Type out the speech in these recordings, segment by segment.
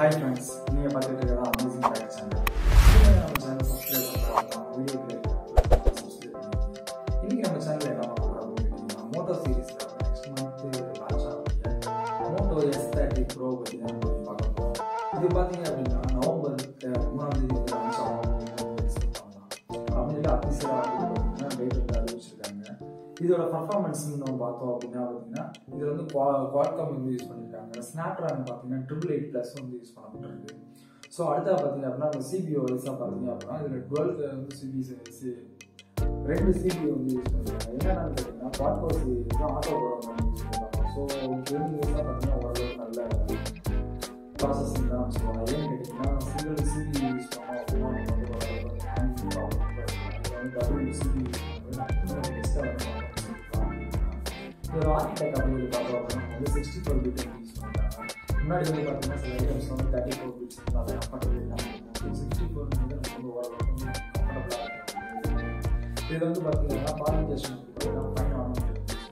Hi friends நீங்கள் பார்த்துட்டு இருக்கிறதா அமேசிங் ஃபேக்ட் சேனல் நீங்கள் நம்ம சேனல் சப்ஸ்கிரைப் பண்ணலாம் வீடியோ சப்ஸ்கிரைப் பண்ணி இன்றைக்கி நம்ம சேனலில் என்ன பார்க்க போகிறோம் அப்படின்னு கேட்டிங்கன்னா மோட்டோ சீரிஸில் நெக்ஸ்ட் மந்த்து லான்ச் ஆகக்கூடிய மோட்டோ எஸ் தேர்ட்டி ப்ரோ பற்றி தான் நம்ம பார்க்க போகிறோம் இது பார்த்தீங்க அப்படின்னா நவம்பர் அஹ், மூணாம் தேதி வந்து லான்ச் ஆகும் அப்படின்னு எக்ஸ்பெக்ட் பண்ணலாம் அப்படின்னு சொல்லி அஃபீஷியலாக பார்த்தீங்கன்னா டேட் வந்து அறிவிச்சிருக்காங்க இதோட பர்ஃபார்மன்ஸ் நம்ம பார்த்தோம் அப்படின்னா பார்த்தீங்கன்னா இது வந்து குவாட்காம் வந்து யூஸ் பண்ணியிருக்காங்க ஸ்னாப் ட்ராகன் பார்த்தீங்கன்னா ட்ரிபிள் எயிட் ப்ளஸ் வந்து யூஸ் பண்ணப்பட்டிருக்கு ஸோ அடுத்தா பார்த்தீங்க அப்படின்னா நம்ம சிபிஓ வைஸாக பார்த்தீங்க அப்படின்னா இதில் டுவெல் வந்து சிபி ரெண்டு சிபி வந்து யூஸ் பண்ணிருக்காங்க என்னென்னு பார்த்தீங்கன்னா குவாட்கோ சிபி வந்து ஆட்டோ வந்து யூஸ் பண்ணுவாங்க ஸோ கேமிங் வைஸாக பார்த்தீங்கன்னா ஓரளவுக்கு நல்ல ப்ராசஸிங் தான் சொல்லலாம் ஏன்னு கேட்டிங்கன்னா சிங்கிள் சிபி யூஸ் பண்ணோம் அப்படின்னா நம்ம வந்து ஓரளவுக்கு ஹேண்டிங் ப்ராப்ளம் டபுள் சிபி யூஸ் பண்ணுறது பெஸ்ட்டாக வந்து இதோட ஆர்கிடெக்ட் அப்படின்னு பார்த்தோம் அப்படின்னா வந்து சிக்ஸ்டி ஃபோர் பிட் யூஸ் பண்ணுறாங்க முன்னாடி வந்து பார்த்தீங்கன்னா சில ஐட்டம்ஸ் வந்து தேர்ட்டி ஃபோர் பிட்ஸ் நல்லா கம்ஃபர்டபுள் இல்லாமல் சிக்ஸ்டி ஃபோர் வந்து நமக்கு வந்து ஓரளவுக்கு கம்ஃபர்டபுளாக இருக்கும் இது வந்து பார்த்தீங்கன்னா பாலிகேஷன் பார்த்தீங்கன்னா ஃபைன் ஆகும்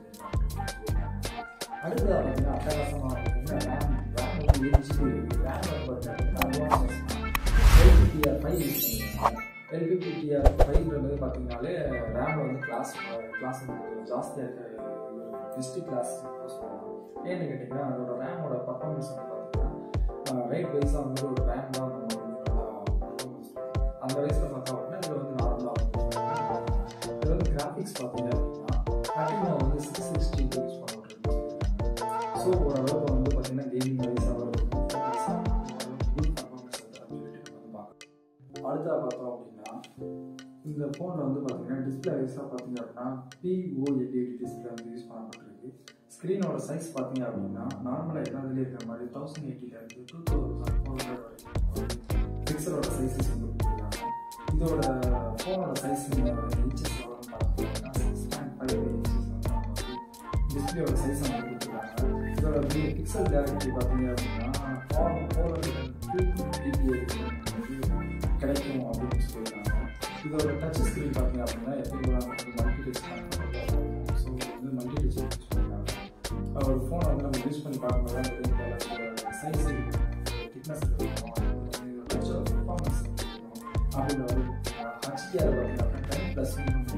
அடுத்ததாக பார்த்தீங்கன்னா அட்டகாசமாக பார்த்தீங்கன்னா ரேம் ரேம் வந்து எயிட் ஜிபி ரேம் வந்து பார்த்தீங்கன்னா அட்வான்ஸ் எல்பிடிஆர் ஃபைவ் யூஸ் பண்ணிருக்காங்க எல்பிடிஆர் ஃபைவ்ன்றது பார்த்தீங்கன்னாலே ரேம் வந்து கிளாஸ் கிளாஸ் வந்து ஜாஸ்தியாக இருக்க ஹிஸ்ட்ரி கிளாஸ் யூஸ் பண்ணலாம் ஏன்னு கேட்டிங்கன்னா அதோட ரேமோட பர்ஃபார்மன்ஸ் வந்து பார்த்தீங்கன்னா ரைட் வைஸாக வந்து ஒரு ரேம் தான் நம்ம வந்து நல்லா performance கொடுக்கும். அந்த வயசில் பார்த்தோம் அப்படின்னா இதில் வந்து நார்மலாக இது வந்து கிராஃபிக்ஸ் பார்த்தீங்க அப்படின்னா கட்டினா வந்து சிக்ஸ் சிக்ஸ்டி யூஸ் பண்ணிட்டு ஸோ ஓரளவுக்கு வந்து பார்த்தீங்கன்னா கேமிங் வைஸாக ஒரு குட் பர்ஃபார்மன்ஸ் வந்து சொல்லிட்டு நம்ம வந்து பார்க்கலாம் அடுத்ததாக பார்த்தோம் அப்படின்னா இந்த ஃபோனில் வந்து பார்த்தீங்கன்னா டிஸ்பிளே வைஸாக பார்த்தீங்க அப்படின்னா பிஓஎல்இடி டிஸ்பிளே வந்து யூஸ் பண்ணப்பட்டிருக்கு ஸ்க்ரீனோட சைஸ் பார்த்தீங்க அப்படின்னா நார்மலாக எல்லாத்துலேயும் இருக்கிற மாதிரி தௌசண்ட் எயிட்டிலேருந்து டூ தௌசண்ட் ஃபோர் ஹண்ட்ரட் வரைக்கும் பிக்சலோட சைஸஸ் வந்து கொடுத்துருக்காங்க இதோட ஃபோனோட சைஸ் இன்ச்சஸ் எவ்வளோன்னு பார்த்தீங்கன்னா சிக்ஸ் பாயிண்ட் ஃபைவ் இன்ச்சஸ் வந்து நம்ம வந்து டிஸ்பிளேயோட சைஸ் வந்து கொடுத்துருக்காங்க இதோட பிக்சல் கேரண்டி பார்த்தீங்க அப்படின்னா four four hundred two DPI கிடைக்கும் அப்படின்னு சொல்லியிருக்காங்க இதோட டச் ஸ்க்ரீன் பார்த்தீங்க அப்படின்னா எப்பயும் வந்து மல்டி டச் ஸோ வந்து மல்டி டச் யூஸ் பண்ணிருக்காங்க ஒரு ஃபோனை வந்து நம்ம யூஸ் பண்ணி பார்க்கும்போது தான் தெரியும் இதோட சைஸ் திக்னஸ் இருக்கும் இதோட டச்சோட பெர்ஃபார்மன்ஸ் அப்படின்னு வந்து ஹச்டிஆர் பார்த்தீங்க அப்படின்னா டென் ப்ளஸ்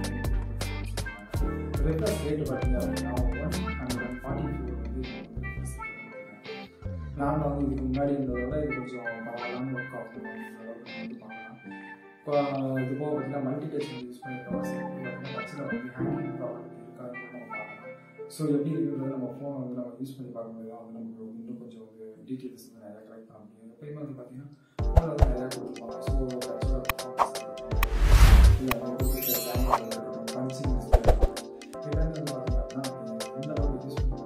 ரெஃப்ரெஷ் ரேட் பார்த்தீங்க அப்படின்னா ஒன் ஹண்ட்ரட் ஃபார்ட்டி ஃபோர் வந்து நாங்கள் வந்து இதுக்கு முன்னாடி இருந்ததோட இது கொஞ்சம் பரவாயில்லாமல் ஒர்க் ஆகும் வந்து பார்க்கலாம் இப்போ இது போக பார்த்தீங்கன்னா மல்டி டச் வந்து யூஸ் பண்ணியிருக்கோம் பார்த்தீங்கன்னா டச்சில் வந்து ஹேங்கிங் ப்ராப்ளம் இருக்காது நம்ம பார்க்கலாம் ஸோ எப்படி இருக்குன்றது நம்ம ஃபோனை வந்து நம்ம யூஸ் பண்ணி பார்க்கும்போது தான் வந்து நமக்கு இன்னும் கொஞ்சம் வந்து டீட்டெயில்ஸ் வந்து நிறையா கலெக்ட் பண்ண முடியும் எப்பயுமே வந்து பார்த்தீங்கன்னா ஃபோனில் வந்து நிறையா கொடுத்துருப்பாங்க ஸோ டச்சோட இல்லை நம்ம கொடுத்துருக்க கேமரா இருக்கட்டும் பஞ்சிங் எல்லாமே வந்து பார்த்தீங்கன்னா எந்த அளவுக்கு யூஸ் பண்ணி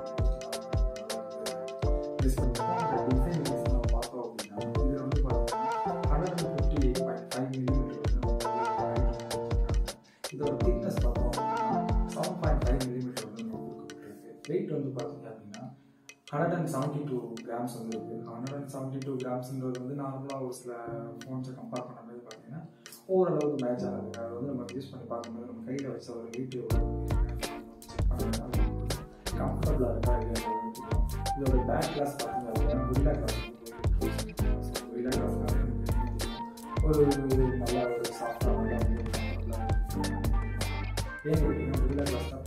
யூஸ் பண்ணி டிசைன் வைஸ் நம்ம பார்த்தோம் அப்படின்னா இது வந்து பார்த்தீங்கன்னா hundred and fifty eight point five millimetre வந்து நம்ம இதோட திக்னஸ் பார்த்தோம் அப்படின்னா செவன் பாயிண்ட் ஃபைவ் மில்லிமீட்டர் வந்து நம்ம கொடுக்கப்பட்டிருக்கு வெயிட் வந்து பார்த்தீங்க அப்படின்னா hundred and seventy two grams வந்து இருக்குது ஹண்ட்ரட் அண்ட் செவன்ட்டி டூ கிராம்ஸ்ன்றது வந்து நார்மலாக ஒரு சில ஃபோன்ஸை கம்பேர் பண்ணும்போது பார்த்தீங்கன்னா ஓரளவுக்கு மேட்ச் ஆகுது அது வந்து நம்ம யூஸ் பண்ணி பார்க்கும்போது நம்ம கையில் வச்ச ஒரு வெயிட் செக் பண்ணுறதுனால கம்ஃபர்டபுளாக இருக்கா இல்லையா இதோட பேக் கிளாஸ் பார்த்தீங்க அப்படின்னா குரிலா கிளாஸ் குரிலா கிளாஸ் ஒரு நல்ல ஒரு சாஃப்டாக நல்லா வந்து ஏன் கேட்டிங்கன்னா குரிலா கிளாஸ் தான்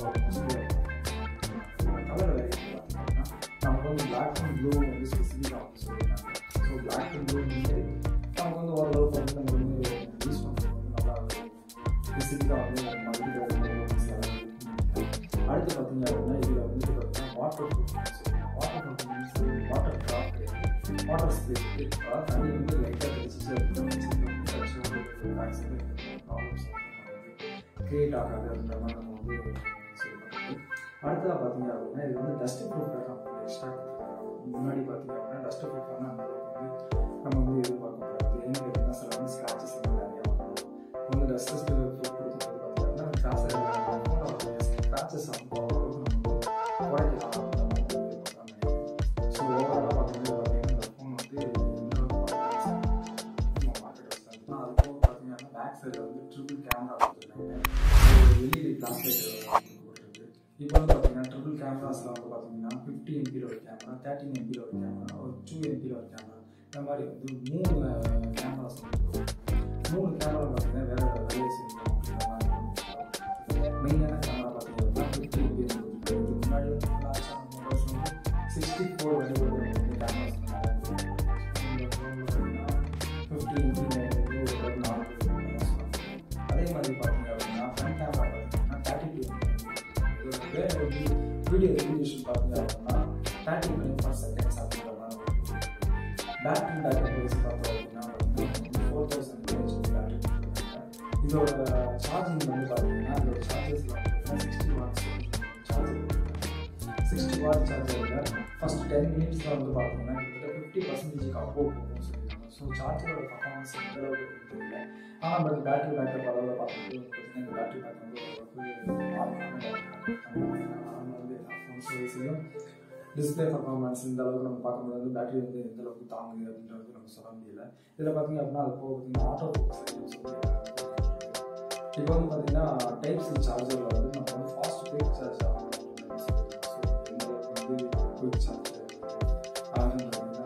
கலர் வெரைட்டி பார்த்தீங்கன்னா நமக்கு வந்து பிளாக் அண்ட் ப்ளூ வந்து ஸ்பெசிஃபிக்காக வந்து சொல்லியிருக்காங்க ஸோ பிளாக் அண்ட் ப்ளூ வந்து நமக்கு வந்து ஓரளவுக்கு வந்து நம்ம வந்து யூஸ் பண்ணுறது வந்து நல்லா ஸ்பெசிஃபிக்காக வந்து மல்டி கலர் அடுத்து பார்த்தீங்க அப்படின்னா இதில் வந்து பார்த்தீங்கன்னா waterproof waterproof means water drop water spray அதாவது தண்ணி வந்து லைட்டாக தெளிச்சிச்சு அப்படின்னா ப்ராப்ளம்ஸ் கிரியேட் ஆகாது அப்படின்ற மாதிரி நம்ம வந்து சொல்லப்படுறது அடுத்ததாக பார்த்தீங்க அப்படின்னா இது வந்து டஸ்ட் ப்ரூஃப் நம்ம எக்ஸ்ட்ரா முன்னாடி பார்த்தீங்க அப்படின்னா டஸ்ட் ப்ரூஃப்னா அந்த அளவுக்கு வந்து நம்ம வந்து எதிர்பார்க்க முடியாது ஏன்னு கேட்டிங்கன்னா சில வந்து ஸ்க்ராச்சஸ் வந்து நிறையா வரும் வந்து டஸ்ட் ப்ரூஃப் கொடுக்கும்போது பார்த்தீங்கன்னா கிராஸஸ் ஸ்க்ராச்சஸ் வந்து ஓரளவுக்கு நம்ம வந்து குறைக்கலாம் அந்த மாதிரி எதிர்பார்க்கலாம் ஸோ ஓவராலாக பார்த்தீங்கன்னா பார்த்தீங்கன்னா இந்த ஃபோன் வந்து எந்த அளவுக்கு நம்ம மார்க்கெட் வச்சுருந்தோம்னா அது போக பார்த்தீங்கன்னா பேக் சைடில் வந்து ட்ரிபிள் கேமரா கொடுத்துருக்காங்க எல்இடி கிளாஸ் லைட் கொடுத்துருக்கு இப்போ வந்து பார்த்தீங்கன்னா ட்ரிபிள் கேமராஸில் வந்து பார்த்தீங்கன்னா ஃபிஃப்டி எம்பியில் ஒரு கேமரா தேர்ட்டின் எம்பியில் ஒரு கேமரா ஒரு டூ எம்பியில் ஒரு கேமரா இந்த மாதிரி வந்து மூணு கேமராஸ் வந்து மூணு கேமரா பார்த்தீங்கன்னா வேற வேற வேலையை செய்யணும் அப்படின்ற மாதிரி மெயினான கேமரா பார்த்தீங்கன்னா ஃபிஃப்டி இதுக்கு முன்னாடி வந்து லாஸ்ட் ஆன மொபைல்ஸ் வந்து சிக்ஸ்டி ஃபோர் வரை ஒரு கேமராஸ் ஃபிஃப்டி இன்ச்சு நாலு அதே மாதிரி பார்த்தீங்க அப்படின்னா ஃப்ரண்ட் கேமரா பார்த்தீங்கன்னா தேர்ட்டி டூ வேற வந்து வீடியோ ரெகுலேஷன் பார்த்தீங்க அப்படின்னா தேர்ட்டி ஃப்ரேம் பர் செகண்ட்ஸ் அப்படின்ற மாதிரி பேட்டரி பேக்கப் வைஸ் பார்த்தோம் அப்படின்னா ஃபோர் தௌசண்ட் பேட்டரி இதோட சார்ஜிங் வந்து பார்த்தீங்கன்னா இதோட சார்ஜஸில் பார்த்தீங்கன்னா sixty watts charger sixty watt சார்ஜரில் ஃபஸ்ட் டென் மினிட்ஸில் வந்து பார்த்தீங்கன்னா கிட்டத்தட்ட ஃபிஃப்டி பர்சன்டேஜ்க்கு அப்போ போகும்னு சொல்லியிருக்காங்க ஸோ சார்ஜரோட பர்ஃபார்மன்ஸ் எந்த அளவுக்கு இருக்குன்னு தெரியல ஆனால் பட் பேட்டரி பேக்கப் அளவில் பார்த்துட்டு வந்து பார்த்தீங்கன்னா இந்த பேட்டரி பேக்கப் வந்து ஓரளவுக்கு நார்மலான பேட்டரி வந்து எல்லா ஃபோன்ஸ் வைஸ்லையும் டிஸ்பிளே பர்ஃபார்மன்ஸ் இந்த அளவுக்கு நம்ம பார்க்கும்போது வந்து பேட்டரி வந்து எந்த அளவுக்கு தாங்குது அப்படின்றது நம்ம சொல்ல முடியல இதில் பார்த்தீங்க அப்படின்னா அது போக பார்த்தீங்கன்னா ஆட்டோ ஃபோக்கஸ் இப்போ வந்து பார்த்தீங்கன்னா டைப் சி சார்ஜரில் வந்து நம்ம வந்து ஃபாஸ்ட் குயிக் சார்ஜ் ஆகணும் அப்படின்னு சொல்லியிருக்கோம் ஸோ இந்த அளவுக்கு வந்து குயிக் சார்ஜ் ஆகுன்றது வந்து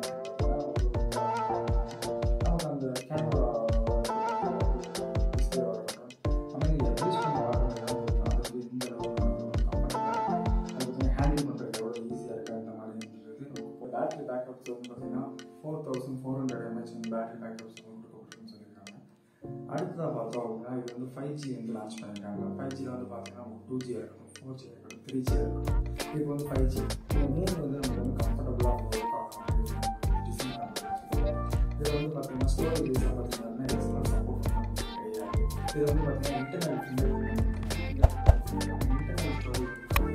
நமக்கு அந்த கேமரா டிஸ்பிளே வரட்டும் நம்ம இதை யூஸ் பண்ண வரணும் அதுக்கு இந்த அளவுக்கு அதுக்கு ஹேண்டில் பண்ணுறது எவ்வளோ ஈஸியாக இருக்குது அந்த மாதிரின்றது பேட்டரி பேக்கப்ஸ் வந்து பார்த்தீங்கன்னா four thousand four hundred MH battery backups வந்து கொடுக்கப்பட்டுன்னு சொல்லியிருக்காங்க அடுத்ததாக பார்த்தோம் அப்படின்னா இது வந்து ஃபைவ் ஜி வந்து லான்ச் பண்ணியிருக்காங்க ஃபைவ் ஜியில் வந்து பார்த்தீங்கன்னா டூ ஜி இருக்கட்டும் ஃபோர் ஜி இருக்கட்டும் த்ரீ ஜி இருக்கட்டும் இப்போ வந்து ஃபைவ் ஜி இந்த மூணு வந்து நமக்கு வந்து கம்ஃபர்டபுளாக ஒர்க் ஆகும் டிசைன் இதில் வந்து பார்த்தீங்கன்னா ஸ்டோரேஜ் ரீசன் பார்த்தீங்கன்னா எக்ஸ்ட்ரா சப்போர்ட் கிடையாது இது வந்து பார்த்தீங்கன்னா internal internal storage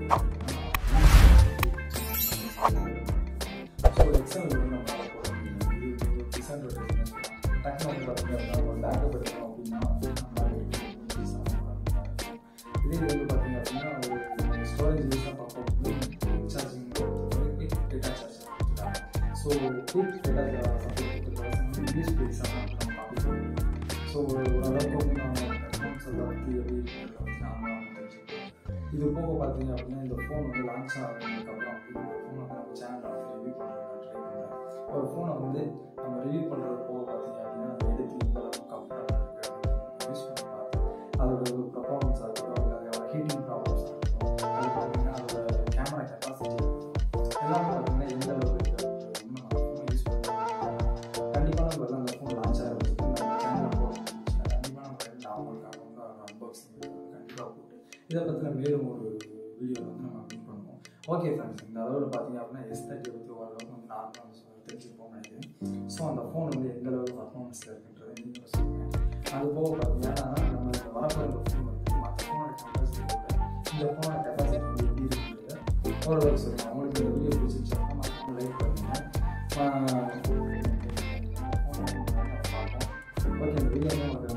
so excel வந்து நம்ம போட முடியும் இது டிஸ்அட்வான்டேஜ் டக்குனு வந்து பார்த்தீங்க அப்படின்னா ஒரு பேக்கப் எடுக்கணும் அப்படின்னா நம்மளால எடுக்க முடியும். இதே இது வந்து பார்த்தீங்க அப்படின்னா ஒரு ஸ்டோரேஜ் யூஸாக பார்ப்போம் quick charging quick data charge so quick data support use பேஸாக நம்ம பார்க்கலாம் ஸோ ஓரளவுக்கு வந்து நம்ம அக்கௌண்ட்ஸ் எல்லாம் பற்றி எப்படி இருக்கிறத வந்து நாம தெரிஞ்சுக்கலாம் இது போக பார்த்தீங்க அப்படின்னா இந்த ஃபோன் வந்து லான்ச் ஆனதுக்கப்புறம் இந்த ஃபோனை வந்து நம்ம சேனலில் வந்து ரிவ்யூ பண்ணுறது ட்ரை பண்ணுறேன் ஒரு ஃபோனை வந்து நம்ம ரிவ்யூ பண்ணுறது போக பார்த்தீங்க அப்படின்னா அதை எடுத்து இந்த அளவுக்கு கம்ஃபர்டபுளாக இருக்குது யூஸ் பண்ணி பார்த்து அதோட ஒரு பர்ஃபார்மன்ஸ் இருக்கட்டும் இல்லை அதோட ஹீட்டிங் ப்ராப்ளம்ஸ் இருக்கட்டும் அது பார்த்தீங்கன்னா அதோட கேமரா கெப்பாசிட்டி எல்லாமே பார்த்தீங்கன்னா எந்த அளவுக்கு இருக்குது இன்னும் நம்ம ஃபோனை யூஸ் பண்ணுறோம் கண்டிப்பாக நம்ம வந்து அந்த ஃபோன் லான்ச் ஆகிறதுக்கு நம்ம சேனலில் போட முடிஞ்சுன்னா கண்டிப்பாக நம்ம ரெண்டு அவங்களுக்காக வந்து அன்பாக்சிங் கண்டிப்பாக போட்டு இதை பற்றின மேலும் ஒரு வீடியோ வந்து நம்ம மீட் பண்ணுவோம் ஓகே ஃப்ரெண்ட்ஸ் இந்த அளவில் பார்த்தீங்க அப்படின்னா எஸ் தேர்ட்டி பற்றி ஓரளவுக்கு வந்து நார்மலாக தெரிஞ்சுப்போம் நினைக்கிறேன் ஸோ அந்த ஃபோன் வந்து எந்த அளவுக்கு பர்ஃபார்மன்ஸில் இருக்குன்றதை நீங்கள் சொல்லுங்கள் அது போக பார்த்தீங்கன்னா நம்ம இந்த வரப்போகிற இந்த ஃபோன் வந்து மற்ற ஃபோனோட கெப்பாசிட்டி இந்த ஃபோனோட கெப்பாசிட்டி வந்து எப்படி இருக்குன்றது ஓரளவுக்கு சொல்லுங்கள் உங்களுக்கு இந்த வீடியோ பிடிச்சிருச்சுன்னா மற்றவங்க லைக் பண்ணுங்கள் ஓகே இந்த வீடியோ வந்து உங்களுக்கு